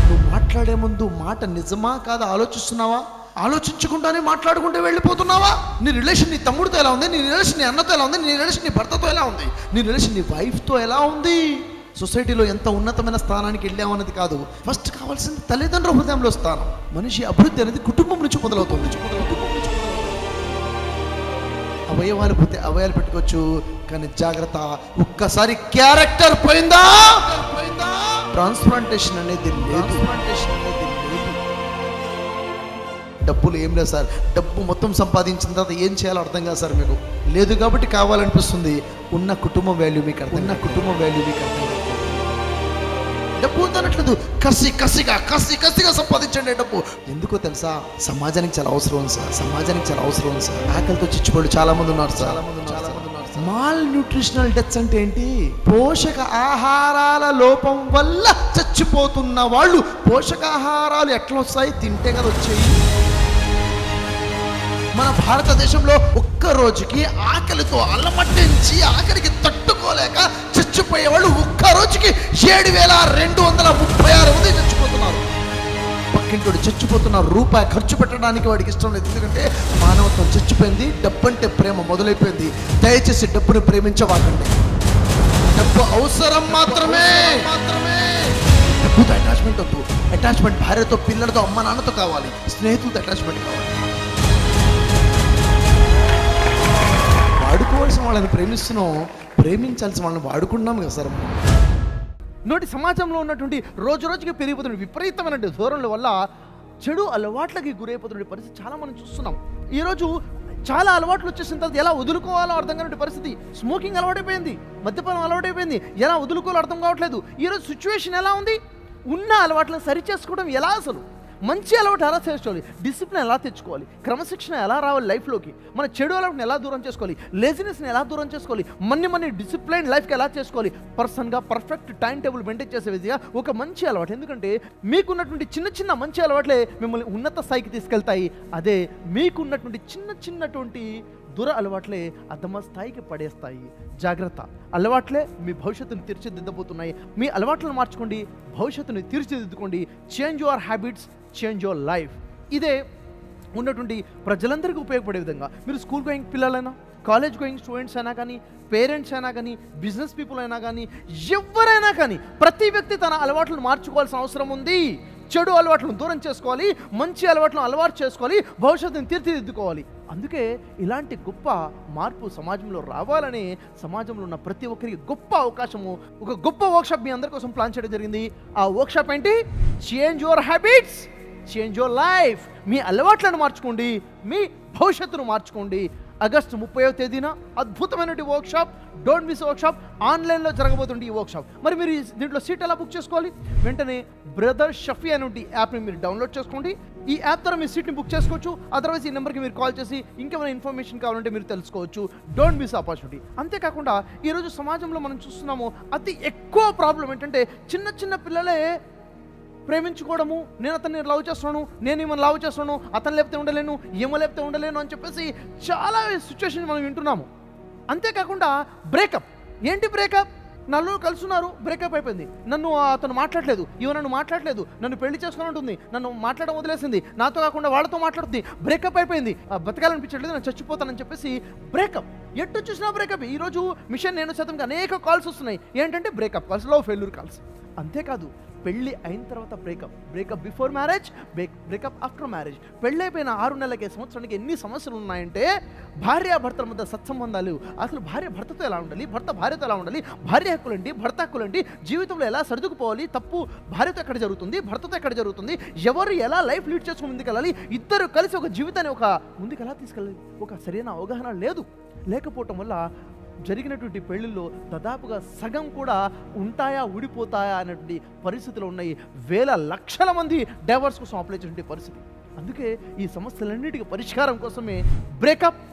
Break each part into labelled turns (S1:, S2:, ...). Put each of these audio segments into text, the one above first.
S1: నువ్వు మాట్లాడే ముందు మాట నిజమా కాదా ఆలోచిస్తున్నావా ఆలోచించకుండానే మాట్లాడుకుంటూ వెళ్ళిపోతున్నావా నీ రిలేషన్ నీ తమ్ముడితో ఎలా ఉంది నీ రిలేషన్ నీ అన్నతో ఎలా ఉంది నీ రిలేషన్ నీ భర్తతో ఎలా ఉంది నీ రిలేషన్ నీ వైఫ్తో ఎలా ఉంది సొసైటీలో ఎంత ఉన్నతమైన స్థానానికి వెళ్ళామన్నది కాదు ఫస్ట్ కావాల్సింది తల్లిదండ్రుల హృదయంలో స్థానం మనిషి అభివృద్ధి అనేది కుటుంబం నుంచి మొదలవుతుంది కుటుంబం నుంచి మొదలవుతుంది. అవయవాలు పోతే అవయాలు పెట్టుకోవచ్చు కానీ జాగ్రత్త ఒక్కసారి క్యారెక్టర్ పోయిందా ట్రాన్స్ప్లాంటేషన్ అనేది లేదు ట్రాన్స్ప్లాంటేషన్ అనేది లేదు డబ్బులు ఏం లేదు సార్ డబ్బు మొత్తం సంపాదించిన తర్వాత ఏం చేయాలో అర్థం కాదు సార్ మీకు లేదు కాబట్టి కావాలనిపిస్తుంది ఉన్న కుటుంబం వాల్యూ మీకు అర్థం ఉన్న కుటుంబం వాల్యూ మీకు అర్థం కాదు డబ్బు ఉందనట్లేదు కసి కసిగా కసి కసిగా సంపాదించండి డబ్బు ఎందుకో తెలుసా సమాజానికి చాలా అవసరం సార్ సమాజానికి చాలా అవసరం సార్ ఆకలితో చిచ్చిపోయి చాలా మంది ఉన్నారు సార్ చాలా మంది చాలా మంది ఉన్నారు సార్ మాల్ న్యూట్రిషనల్ డెత్స్ అంటే ఏంటి పోషక ఆహారాల లోపం వల్ల చచ్చిపోతున్న వాళ్ళు పోషకాహారాలు ఎట్లా వస్తాయి తింటే కదా వచ్చాయి మన భారతదేశంలో ఒక్క రోజుకి ఆకలితో అల్లమట్టించి ఆకలికి తట్టుకోలేక చచ్చిపోయే వాళ్ళు ఒక్క రోజుకి ఏడు వేల రెండు వందల ముప్పై ఆరు మంది చచ్చిపోతున్నారు పక్కింటోడు చచ్చిపోతున్న రూపాయి ఖర్చు పెట్టడానికి వాడికి ఇష్టం లేదు ఎందుకంటే మానవత్వం చచ్చిపోయింది డబ్బు అంటే ప్రేమ మొదలైపోయింది దయచేసి డబ్బుని ప్రేమించవాకండి డబ్బు అవసరం మాత్రమే మాత్రమే డబ్బుతో అటాచ్మెంట్ వద్దు అటాచ్మెంట్ భార్యతో పిల్లలతో అమ్మ నాన్నతో కావాలి స్నేహితులతో అటాచ్మెంట్ కావాలి వాడుకోవాల్సిన వాళ్ళని ప్రేమిస్తున్నాం ప్రేమించాల్సిన వాళ్ళని వాడుకుంటున్నాం కదా సార్ మనం.
S2: నోటి సమాజంలో ఉన్నటువంటి రోజు రోజుకి పెరిగిపోతున్న విపరీతమైన దూరంల వల్ల చెడు అలవాట్లకి గురైపోతున్న పరిస్థితి చాలా మనం చూస్తున్నాం ఈరోజు చాలా అలవాట్లు వచ్చేసిన తర్వాత ఎలా వదులుకోవాలో అర్థం కాని పరిస్థితి స్మోకింగ్ అలవాటైపోయింది మద్యపానం అలవాటైపోయింది ఎలా వదులుకోవాలో అర్థం కావట్లేదు ఈరోజు సిచ్యువేషన్ ఎలా ఉంది ఉన్న అలవాట్లను సరి చేసుకోవడం ఎలా అసలు మంచి అలవాటు ఎలా చేసుకోవాలి డిసిప్లిన్ ఎలా తెచ్చుకోవాలి క్రమశిక్షణ ఎలా రావాలి లైఫ్లోకి మన చెడు అలవాటుని ఎలా దూరం చేసుకోవాలి లేజినెస్ని ఎలా దూరం చేసుకోవాలి మన్ని మన్ని డిసిప్లైన్ లైఫ్కి ఎలా చేసుకోవాలి పర్సన్గా పర్ఫెక్ట్ టైం టేబుల్ మెయింటైన్ చేసే విధంగా ఒక మంచి అలవాటు ఎందుకంటే మీకున్నటువంటి చిన్న చిన్న మంచి అలవాట్లే మిమ్మల్ని ఉన్నత స్థాయికి తీసుకెళ్తాయి అదే మీకున్నటువంటి చిన్న చిన్నటువంటి దుర అలవాట్లే అధమ స్థాయికి పడేస్తాయి జాగ్రత్త అలవాట్లే మీ భవిష్యత్తును తీర్చిదిద్దబోతున్నాయి మీ అలవాట్లను మార్చుకోండి భవిష్యత్తుని తీర్చిదిద్దుకోండి change your habits change your life ఇదే ఉన్నటువంటి ప్రజలందరికీ ఉపయోగపడే విధంగా మీరు స్కూల్ గోయింగ్ పిల్లలైనా కాలేజ్ గోయింగ్ స్టూడెంట్స్ అయినా కానీ పేరెంట్స్ అయినా కానీ బిజినెస్ పీపుల్ అయినా కానీ ఎవరైనా కానీ ప్రతి వ్యక్తి తన అలవాట్లను మార్చుకోవాల్సిన అవసరం ఉంది చెడు అలవాట్లను దూరం చేసుకోవాలి మంచి అలవాట్లను అలవాటు చేసుకోవాలి భవిష్యత్తుని తీర్చిదిద్దుకోవాలి అందుకే ఇలాంటి గొప్ప మార్పు సమాజంలో రావాలని సమాజంలో ఉన్న ప్రతి ఒక్కరికి గొప్ప అవకాశము ఒక గొప్ప వర్క్షాప్ మీ అందరి కోసం ప్లాన్ చేయడం జరిగింది ఆ వర్క్షాప్ ఏంటి change your habits change your life మీ అలవాట్లను మార్చుకోండి మీ భవిష్యత్తును మార్చుకోండి ఆగస్టు ముప్పైవ తేదీన అద్భుతమైనటువంటి వర్క్షాప్ డోంట్ మిస్ వర్క్షాప్ ఆన్లైన్లో జరగబోతుంది ఈ వర్క్షాప్ మరి మీరు ఈ- దీంట్లో సీట్ ఎలా బుక్ చేసుకోవాలి వెంటనే బ్రదర్ షఫీ అనేటువంటి యాప్ని మీరు డౌన్లోడ్ చేసుకోండి ఈ యాప్ ద్వారా మీ సీట్ని బుక్ చేసుకోవచ్చు అదర్వైజ్ ఈ నెంబర్కి మీరు కాల్ చేసి ఇంకేమైనా ఇన్ఫర్మేషన్ కావాలంటే మీరు తెలుసుకోవచ్చు డోంట్ మిస్ ఆపర్చునిటీ అంతేకాకుండా ఈరోజు సమాజంలో మనం చూస్తున్నాము అతి ఎక్కువ ప్రాబ్లం ఏంటంటే చిన్న చిన్న పిల్లలే ప్రేమించుకోవడము నేను అతన్ని లవ్ చేస్తున్నాను నేను ఈమెను లవ్ చేస్తున్నాను అతను లేపితే ఉండలేను ఈమె లేపితే ఉండలేను అని చెప్పేసి చాలా సిచ్యువేషన్ మనం వింటున్నాము అంతేకాకుండా బ్రేకప్ ఏంటి బ్రేకప్ నలుగురు కలుసున్నారు బ్రేకప్ అయిపోయింది నన్ను అతను మాట్లాడలేదు ఇవ నన్ను మాట్లాడలేదు నన్ను పెళ్లి చేసుకుని ఉంటుంది నన్ను మాట్లాడడం వదిలేసింది నాతో కాకుండా వాళ్ళతో మాట్లాడుతుంది బ్రేకప్ అయిపోయింది ఆ, బతకాలనిపించట్లేదు నేను చచ్చిపోతానని చెప్పేసి బ్రేకప్ ఎటు చూసినా బ్రేకప్ ఈరోజు మిషన్ నేను శాతంగా అనేక కాల్స్ వస్తున్నాయి ఏంటంటే breakup calls love failure calls అంతేకాదు పెళ్ళి అయిన తర్వాత breakup breakup before marriage breakup after marriage పెళ్ళి అయిపోయిన ఆరు నెలలకి సంవత్సరానికి ఎన్ని సమస్యలు ఉన్నాయంటే భార్య భర్తల మధ్య సత్సంబంధాలు అసలు భార్య భర్తతో ఎలా ఉండాలి భర్త భార్యతో ఎలా ఉండాలి భార్య హక్కులేంటి భర్త హక్కులేంటి జీవితంలో ఎలా సర్దుకుపోవాలి తప్పు భార్యతో ఎక్కడ జరుగుతుంది భర్తతో ఎక్కడ జరుగుతుంది ఎవరు ఎలా లైఫ్ లీడ్ చేసుకుని ముందుకెళ్ళాలి ఇద్దరు కలిసి ఒక జీవితాన్ని ఒక ముందుకు ఎలా తీసుకెళ్ళాలి ఒక సరైన అవగాహన లేదు లేకపోవటం వల్ల జరిగినటువంటి పెళ్ళిళ్ళు దాదాపుగా సగం కూడా ఉంటాయా ఊడిపోతాయా అనేటువంటి పరిస్థితులు ఉన్నాయి వేల లక్షల మంది డైవర్స్ కోసం అప్లై చేసిన పరిస్థితి అందుకే ఈ సమస్యలన్నిటికీ పరిష్కారం కోసమే breakup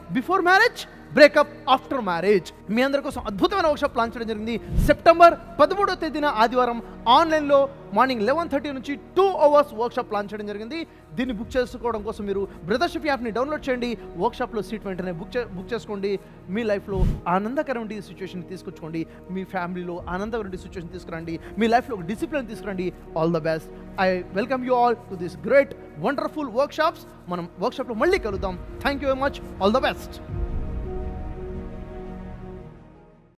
S2: before marriage breakup after marriage మీ అందరి కోసం అద్భుతమైన వర్క్షాప్ ప్లాన్ చేయడం జరిగింది సెప్టెంబర్ పదమూడవ తేదీన ఆదివారం ఆన్లైన్లో మార్నింగ్ లెవెన్ థర్టీ నుంచి టూ అవర్స్ వర్క్షాప్ ప్లాన్ చేయడం జరిగింది దీన్ని బుక్ చేసుకోవడం కోసం మీరు బ్రదర్షిప్ యాప్ని డౌన్లోడ్ చేయండి వర్క్షాప్లో సీట్ వెంటనే బుక్ చే బుక్ చేసుకోండి మీ లైఫ్లో ఆనందకరమైన సిచ్యువేషన్ తీసుకొచ్చుకోండి మీ ఫ్యామిలీలో ఆనందకరమైన సిచ్యువేషన్ తీసుకురండి మీ లైఫ్లో ఒక డిసిప్లిన్ తీసుకురండి all the best I welcome you all to this great wonderful workshops మనం వర్క్షాప్లో మళ్ళీ కలుద్దాం thank you very much all the best